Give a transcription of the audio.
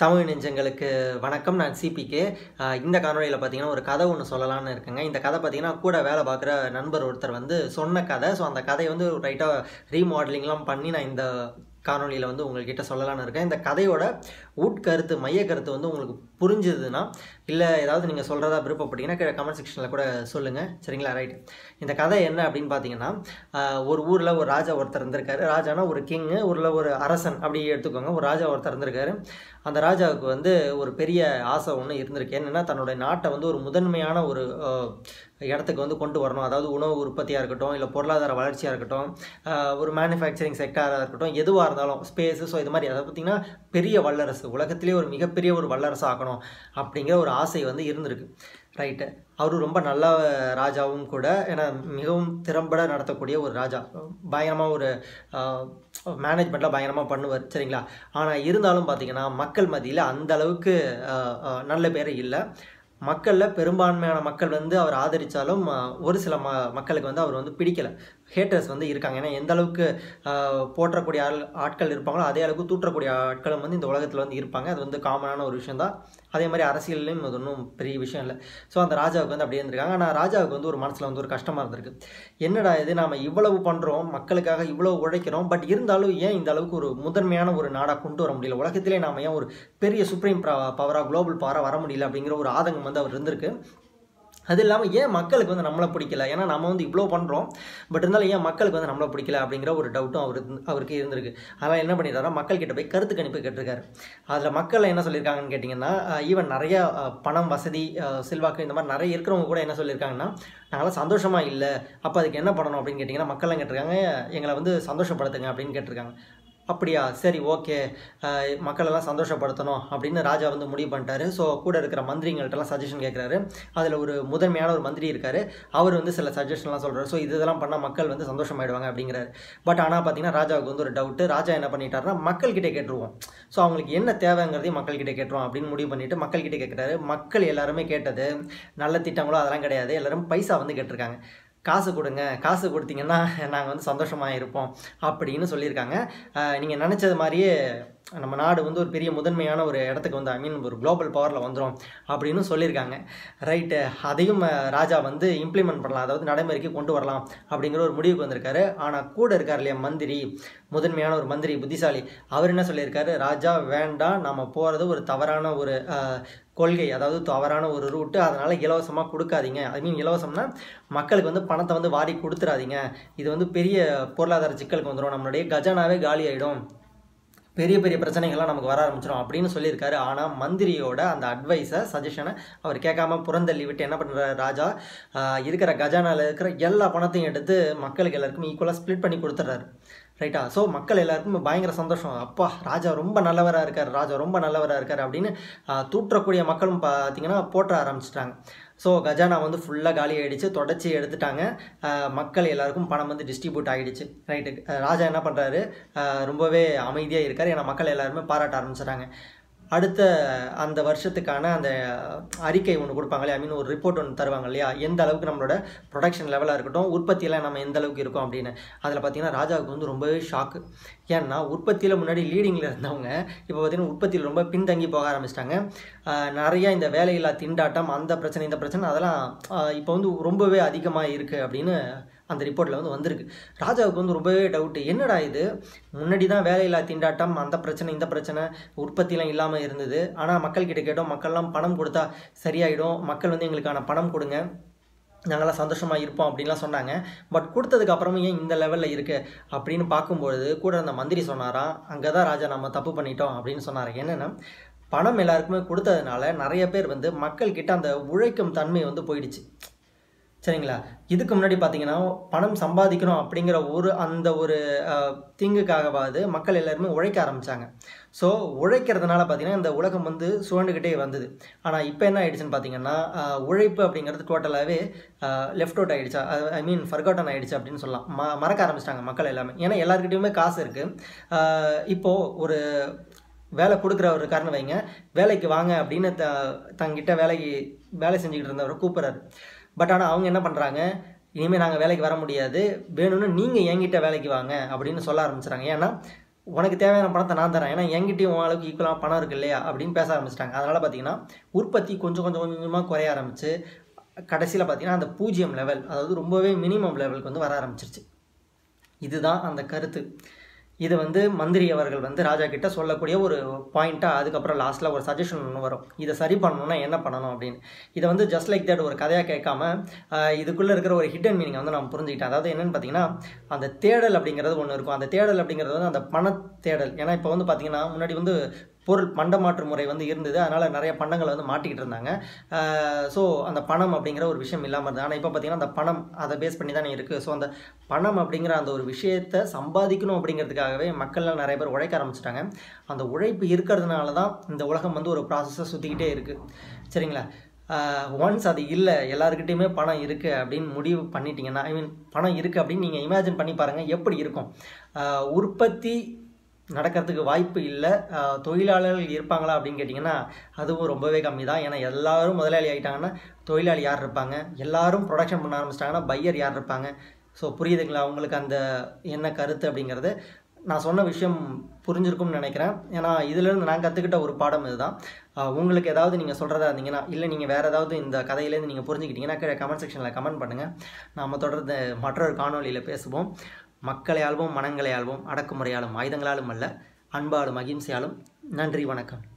தமிழ் நெஞ்சங்களுக்கு வணக்கம் நான் சிபிகே இந்த காணொலியில் பார்த்தீங்கன்னா ஒரு கதை ஒன்று சொல்லலாம்னு இருக்குங்க இந்த கதை பார்த்தீங்கன்னா கூட வேலை பார்க்குற நண்பர் ஒருத்தர் வந்து சொன்ன கதை ஸோ அந்த கதையை வந்து ரைட்டாக ரீமாடலிங்லாம் பண்ணி நான் இந்த காணொலியில் வந்து உங்கள்கிட்ட சொல்லலாம்னு இருக்கேன் இந்த கதையோட உட்கருத்து மைய கருத்து வந்து உங்களுக்கு புரிஞ்சுதுன்னா இல்லை ஏதாவது நீங்கள் சொல்கிறதா விருப்பப்பட்டீங்கன்னா கீழே கமெண்ட் செக்ஷனில் கூட சொல்லுங்கள் சரிங்களா ரைட் இந்த கதை என்ன அப்படின்னு பார்த்தீங்கன்னா ஆஹ், ஒரு ஊரில் ஒரு ராஜா ஒருத்தர் இருந்திருக்காரு ராஜானா ஒரு கிங்கு ஊரில் ஒரு அரசன் அப்படி எடுத்துக்கோங்க ஒரு ராஜா ஒருத்தர் இருந்திருக்காரு அந்த ராஜாவுக்கு வந்து ஒரு பெரிய ஆசை ஒன்று இருந்திருக்கு என்னென்னா தன்னுடைய நாட்டை வந்து ஒரு முதன்மையான ஒரு ஆஹ், இடத்துக்கு வந்து கொண்டு வரணும் அதாவது உணவு உற்பத்தியாக இருக்கட்டும் இல்லை பொருளாதார வளர்ச்சியாக இருக்கட்டும் ஆஹ், ஒரு மேனுஃபேக்சரிங் செக்டாராக இருக்கட்டும் எதுவாக இருந்தாலும் ஸ்பேஸு ஸோ இது மாதிரி அதை பார்த்திங்கன்னா பெரிய வல்லரசு உலகத்திலே ஒரு மிகப்பெரிய ஒரு வல்லரசு ஆக்கணும் அப்படிங்கிற ஒரு ஆசை வந்து இருந்திருக்கு ரைட்டு அவரு ரொம்ப நல்ல ராஜாவும் கூட ஏன்னா மிகவும் திறம்பட நடத்தக்கூடிய ஒரு ராஜா பயங்கரமாக ஒரு மேனேஜ்மெண்ட்டில் பயங்கரமாக பண்ணுவார் சரிங்களா ஆனால் இருந்தாலும் பார்த்தீங்கன்னா மக்கள் மத்தியில் அந்த அளவுக்கு ஆஹ், ஆஹ், நல்ல பேர் இல்லை மக்களில் பெரும்பான்மையான மக்கள் வந்து அவர் ஆதரித்தாலும் ஒரு சில ம மக்களுக்கு வந்து அவர் வந்து பிடிக்கல ஹேட்டர்ஸ் வந்து இருக்காங்க ஏன்னா எந்த அளவுக்கு ஆஹ், போற்றக்கூடிய ஆள் ஆட்கள் இருப்பாங்களோ அதே அளவுக்கு தூற்றக்கூடிய ஆட்களும் வந்து இந்த உலகத்தில் வந்து இருப்பாங்க அது வந்து காமனான ஒரு விஷயம் தான் அதே மாதிரி அரசியல்லையும் அது ஒன்றும் பெரிய விஷயம் இல்லை ஸோ அந்த ராஜாவுக்கு வந்து அப்படியே இருந்திருக்காங்க ஆனால் ராஜாவுக்கு வந்து ஒரு மனசில் வந்து ஒரு கஷ்டமாக இருந்திருக்கு என்னடா இது நாம் இவ்வளவு பண்ணுறோம் மக்களுக்காக இவ்வளவு உழைக்கிறோம் பட் இருந்தாலும் ஏன் இந்த அளவுக்கு ஒரு முதன்மையான ஒரு நாடாக கொண்டு வர முடியல உலகத்திலே நாம ஏன் ஒரு பெரிய சுப்ரீம் பவராக குளோபல் பவராக வர முடியல அப்படிங்கிற ஒரு ஆதங்கம் வந்து அவர் இருந்திருக்கு அது இல்லாமல் ஏன் மக்களுக்கு வந்து நம்மளை பிடிக்கல ஏன்னா நம்ம வந்து இவ்வளோ பண்ணுறோம் பட் இருந்தாலும் ஏன் மக்களுக்கு வந்து நம்மளை பிடிக்கல அப்படிங்கிற ஒரு டவுட்டும் அவர் அவருக்கு இருந்திருக்கு அதனால் என்ன பண்ணிட்டாரா மக்கள் கிட்ட போய் கருத்து கணிப்பு கேட்டிருக்காரு அதில் மக்கள் என்ன சொல்லியிருக்காங்கன்னு கேட்டிங்கன்னா ஈவன் நிறைய அஹ், பணம் வசதி அஹ், செல்வாக்கு இந்த மாதிரி நிறைய இருக்கிறவங்க கூட என்ன சொல்லியிருக்காங்கன்னா நாங்களாம் சந்தோஷமாக இல்லை அப்போ அதுக்கு என்ன பண்ணணும் அப்படின்னு கேட்டிங்கன்னா மக்கள்லாம் கேட்டிருக்காங்க எங்களை வந்து சந்தோஷப்படுத்துங்க அப்படின்னு கேட்டிருக்காங்க அப்படியா சரி ஓகே மக்களெல்லாம் சந்தோஷப்படுத்தணும் அப்படின்னு ராஜா வந்து முடிவு பண்ணிட்டாரு ஸோ கூட இருக்கிற மந்திரிங்கள்ட்டலாம் சஜஷன் கேட்குறாரு அதில் ஒரு முதன்மையான ஒரு மந்திரி இருக்காரு அவர் வந்து சில சஜஷன்லாம் சொல்கிறார் ஸோ இது இதெல்லாம் பண்ணால் மக்கள் வந்து சந்தோஷமாயிடுவாங்க அப்படிங்கிறாரு பட் ஆனால் பார்த்தீங்கன்னா ராஜாவுக்கு வந்து ஒரு டவுட்டு ராஜா என்ன பண்ணிட்டாருன்னா மக்கள்கிட்ட கேட்டுருவோம் ஸோ அவங்களுக்கு என்ன தேவைங்கிறதையும் மக்கள்கிட்ட கேட்டுருவோம் அப்படின்னு முடிவு பண்ணிட்டு மக்கள்கிட்ட கேட்குறாரு மக்கள் எல்லாருமே கேட்டது நல்ல திட்டங்களோ அதெல்லாம் கிடையாது எல்லாரும் பைசா வந்து கேட்டிருக்காங்க காசு கொடுங்க காசு கொடுத்தீங்கன்னா நாங்கள் வந்து சந்தோஷமாக இருப்போம் அப்படின்னு சொல்லியிருக்காங்க நீங்கள் நினச்சது மாதிரியே நம்ம நாடு வந்து ஒரு பெரிய முதன்மையான ஒரு இடத்துக்கு வந்து ஐ மீன் ஒரு குளோபல் பவரில் வந்துடும் அப்படின்னு சொல்லியிருக்காங்க ரைட்டு அதையும் அஹ், ராஜா வந்து இம்ப்ளிமெண்ட் பண்ணலாம் அதாவது நடைமுறைக்கு கொண்டு வரலாம் அப்படிங்கிற ஒரு முடிவுக்கு வந்திருக்காரு ஆனால் கூட இருக்கார் இல்லையா மந்திரி முதன்மையான ஒரு மந்திரி புத்திசாலி அவர் என்ன சொல்லியிருக்காரு ராஜா வேண்டாம் நம்ம போகிறது ஒரு தவறான ஒரு அஹ், கொள்கை அதாவது தவறான ஒரு ரூட்டு அதனால் இலவசமாக கொடுக்காதீங்க ஐ மீன் இலவசம்னா மக்களுக்கு வந்து பணத்தை வந்து வாரி கொடுத்துறாதீங்க இது வந்து பெரிய பொருளாதார சிக்கலுக்கு வந்துடும் நம்மளுடைய கஜானாவே காலி ஆகிடும் பெரிய பெரிய பிரச்சனைகள்லாம் நமக்கு வர ஆரம்பிச்சிடும் அப்படின்னு சொல்லியிருக்காரு ஆனால் மந்திரியோட அந்த அட்வைஸை சஜஷனை அவர் கேட்காம புறந்தள்ளி விட்டு என்ன பண்ணுறாரு ராஜா ஆஹ், இருக்கிற கஜானாவில் இருக்கிற எல்லா பணத்தையும் எடுத்து மக்களுக்கு எல்லாருக்கும் ஈக்குவலாக ஸ்ப்ளிட் பண்ணி கொடுத்துட்றாரு ரைட்டா ஸோ மக்கள் எல்லாருக்கும் பயங்கர சந்தோஷம் அப்பா ராஜா ரொம்ப நல்லவராக இருக்கார் ராஜா ரொம்ப நல்லவராக இருக்கார் அப்படின்னு ஆஹ், தூற்றக்கூடிய மக்களும் பார்த்தீங்கன்னா போற்ற ஆரம்பிச்சிட்டாங்க ஸோ கஜானா வந்து ஃபுல்லாக காலி ஆயிடுச்சு தொடச்சி எடுத்துட்டாங்க ஆஹ், மக்கள் எல்லாருக்கும் பணம் வந்து டிஸ்ட்ரிபியூட் ஆகிடுச்சு ரைட்டு ராஜா என்ன பண்ணுறாரு ரொம்பவே அமைதியாக இருக்கார் ஏன்னா மக்கள் எல்லாருமே பாராட்ட ஆரம்பிச்சிட்டாங்க அடுத்த அந்த வருஷத்துக்கான அந்த அறிக்கை ஒன்று கொடுப்பாங்களே ஐ மீன் ஒரு ரிப்போர்ட் ஒன்று தருவாங்க இல்லையா எந்த அளவுக்கு நம்மளோட ப்ரொடக்ஷன் லெவலாக இருக்கட்டும் உற்பத்தியெல்லாம் நம்ம எந்த அளவுக்கு இருக்கோம் அப்படின்னு அதில் பார்த்தீங்கன்னா ராஜாவுக்கு வந்து ரொம்பவே ஷாக்கு ஏன்னா உற்பத்தியில் முன்னாடி லீடிங்கில் இருந்தவங்க இப்போ பார்த்தீங்கன்னா உற்பத்தியில் ரொம்ப பின்தங்கி போக ஆரம்பிச்சிட்டாங்க நிறைய இந்த வேலையில்லா திண்டாட்டம் அந்த பிரச்சனை இந்த பிரச்சனை அதெல்லாம் ஆஹ் இப்போ வந்து ரொம்பவே அதிகமாக இருக்குது அப்படின்னு அந்த ரிப்போர்ட்டில் வந்து வந்திருக்கு ராஜாவுக்கு வந்து ரொம்பவே டவுட்டு என்னடா இது முன்னாடி தான் வேலையில்லா திண்டாட்டம் அந்த பிரச்சனை இந்த பிரச்சனை உற்பத்திலாம் இல்லாமல் இருந்தது ஆனால் மக்கள்கிட்ட கேட்டோம் மக்கள்லாம் பணம் கொடுத்தா சரியாயிடும் மக்கள் வந்து எங்களுக்கான பணம் கொடுங்க நாங்களாம் சந்தோஷமாக இருப்போம் அப்படின்லாம் சொன்னாங்க பட் கொடுத்ததுக்கு அப்புறமும் ஏன் இந்த லெவலில் இருக்குது அப்படின்னு பார்க்கும்பொழுது கூட அந்த மந்திரி சொன்னாராம் அங்கே தான் ராஜா நம்ம தப்பு பண்ணிட்டோம் அப்படின்னு சொன்னார் என்னென்னா பணம் எல்லாருக்குமே கொடுத்ததுனால நிறைய பேர் வந்து மக்கள்கிட்ட அந்த உழைக்கும் தன்மை வந்து போயிடுச்சு சரிங்களா இதுக்கு முன்னாடி பார்த்தீங்கன்னா பணம் சம்பாதிக்கணும் அப்படிங்கிற ஒரு அந்த ஒரு அஹ், தீங்குக்காகவாது மக்கள் எல்லாருமே உழைக்க ஆரம்பித்தாங்க ஸோ உழைக்கிறதுனால பார்த்தீங்கன்னா இந்த உலகம் வந்து சுழண்டுக்கிட்டே வந்தது ஆனால் இப்போ என்ன ஆயிடுச்சுன்னு பார்த்தீங்கன்னா அஹ், உழைப்பு அப்படிங்கிறது டோட்டலாகவே லெஃப்ட் அவுட் ஆகிடுச்சா ஐ மீன் ஃபர்காட்டன் ஆகிடுச்சு அப்படின்னு சொல்லலாம் ம மறக்க ஆரம்பிச்சிட்டாங்க மக்கள் எல்லாமே ஏன்னா எல்லாருக்கிட்டையுமே காசு இருக்குது இப்போது ஒரு வேலை கொடுக்குறவர் இருக்காருன்னு வைங்க வேலைக்கு வாங்க அப்படின்னு த தங்கிட்ட வேலைக்கு வேலை செஞ்சுக்கிட்டு இருந்தவர் கூப்பிட்றாரு பட் ஆனால் அவங்க என்ன பண்ணுறாங்க இனிமேல் நாங்கள் வேலைக்கு வர முடியாது வேணும்னு நீங்கள் என்கிட்ட வேலைக்கு வாங்க அப்படின்னு சொல்ல ஆரம்பிச்சுறாங்க ஏன்னா உனக்கு தேவையான பணத்தை நான் தரேன் ஏன்னா என்கிட்டயும் உன் அளவுக்கு ஈக்குவலாக பணம் இருக்கு இல்லையா அப்படின்னு பேச ஆரம்பிச்சிட்டாங்க அதனால் பார்த்தீங்கன்னா உற்பத்தி கொஞ்சம் கொஞ்சம் கொஞ்சம் கொஞ்சமாக குறைய ஆரம்பிச்சு கடைசியில் பார்த்தீங்கன்னா அந்த பூஜ்ஜியம் லெவல் அதாவது ரொம்பவே மினிமம் லெவலுக்கு வந்து வர ஆரம்பிச்சிருச்சு இதுதான் அந்த கருத்து இது வந்து மந்திரி அவர்கள் வந்து ராஜா கிட்ட சொல்லக்கூடிய ஒரு பாயிண்ட்டாக அதுக்கப்புறம் லாஸ்ட்டில் ஒரு சஜஷன் ஒன்று வரும் இதை சரி பண்ணணும்னா என்ன பண்ணணும் அப்படின்னு இதை வந்து ஜஸ்ட் லைக் தட் ஒரு கதையாக கேட்காம ஆஹ் இதுக்குள்ளே இருக்கிற ஒரு ஹிடன் மீனிங் வந்து நான் புரிஞ்சுக்கிட்டேன் அதாவது என்னென்னு பார்த்தீங்கன்னா அந்த தேடல் அப்படிங்கிறது ஒன்று இருக்கும் அந்த தேடல் அப்படிங்கிறது வந்து அந்த பண தேடல் ஏன்னா இப்போ வந்து பார்த்தீங்கன்னா முன்னாடி வந்து பொருள் பண்டமாற்று முறை வந்து இருந்தது அதனால் நிறைய பண்டங்களை வந்து மாட்டிக்கிட்டு இருந்தாங்க ஸோ அந்த பணம் அப்படிங்கிற ஒரு விஷயம் இல்லாமல் இருந்தது ஆனால் இப்போ பார்த்தீங்கன்னா அந்த பணம் அதை பேஸ் பண்ணி தானே இருக்குது ஸோ அந்த பணம் அப்படிங்கிற அந்த ஒரு விஷயத்தை சம்பாதிக்கணும் அப்படிங்கிறதுக்காகவே மக்கள்லாம் நிறைய பேர் உழைக்க ஆரம்பிச்சிட்டாங்க அந்த உழைப்பு இருக்கிறதுனால தான் இந்த உலகம் வந்து ஒரு ப்ராசஸை சுற்றிக்கிட்டே இருக்குது சரிங்களா ஒன்ஸ் அது இல்லை எல்லாருக்கிட்டையுமே பணம் இருக்குது அப்படின்னு முடிவு பண்ணிட்டீங்கன்னா ஐ மீன் பணம் இருக்குது அப்படின்னு நீங்கள் இமேஜின் பண்ணி பாருங்கள் எப்படி இருக்கும் ஆஹ் உற்பத்தி நடக்கிறதுக்கு வாய்ப்பு இல்லை ஆஹ் தொழிலாளர்கள் இருப்பாங்களா அப்படின்னு கேட்டிங்கன்னா அதுவும் ரொம்பவே கம்மி தான் ஏன்னா எல்லாரும் முதலாளி ஆகிட்டாங்கன்னா தொழிலாளி யார் இருப்பாங்க எல்லாரும் ப்ரொடக்ஷன் பண்ண ஆரம்பிச்சிட்டாங்கன்னா பையர் யார் இருப்பாங்க ஸோ புரியுதுங்களா உங்களுக்கு அந்த என்ன கருத்து அப்படிங்கிறது நான் சொன்ன விஷயம் புரிஞ்சிருக்கும்னு நினைக்கிறேன் ஏன்னா இதுலேருந்து நான் கற்றுக்கிட்ட ஒரு பாடம் இதுதான் ஆஹ் உங்களுக்கு ஏதாவது நீங்கள் சொல்கிறதா இருந்தீங்கன்னா இல்லை நீங்கள் வேறு ஏதாவது இந்த கதையிலேருந்து நீங்கள் புரிஞ்சுக்கிட்டீங்கன்னா கீழே கமெண்ட் செக்ஷனில் கமெண்ட் பண்ணுங்கள் நாம் தொடர்ந்து மற்றொரு காணொளியில் பேசுவோம் மக்களை ஆள்வோம் மனங்களை ஆள்வோம் அடக்குமுறையாலும் ஆயுதங்களாலும் அல்ல அன்பாலும் அகிம்சையாலும் நன்றி வணக்கம்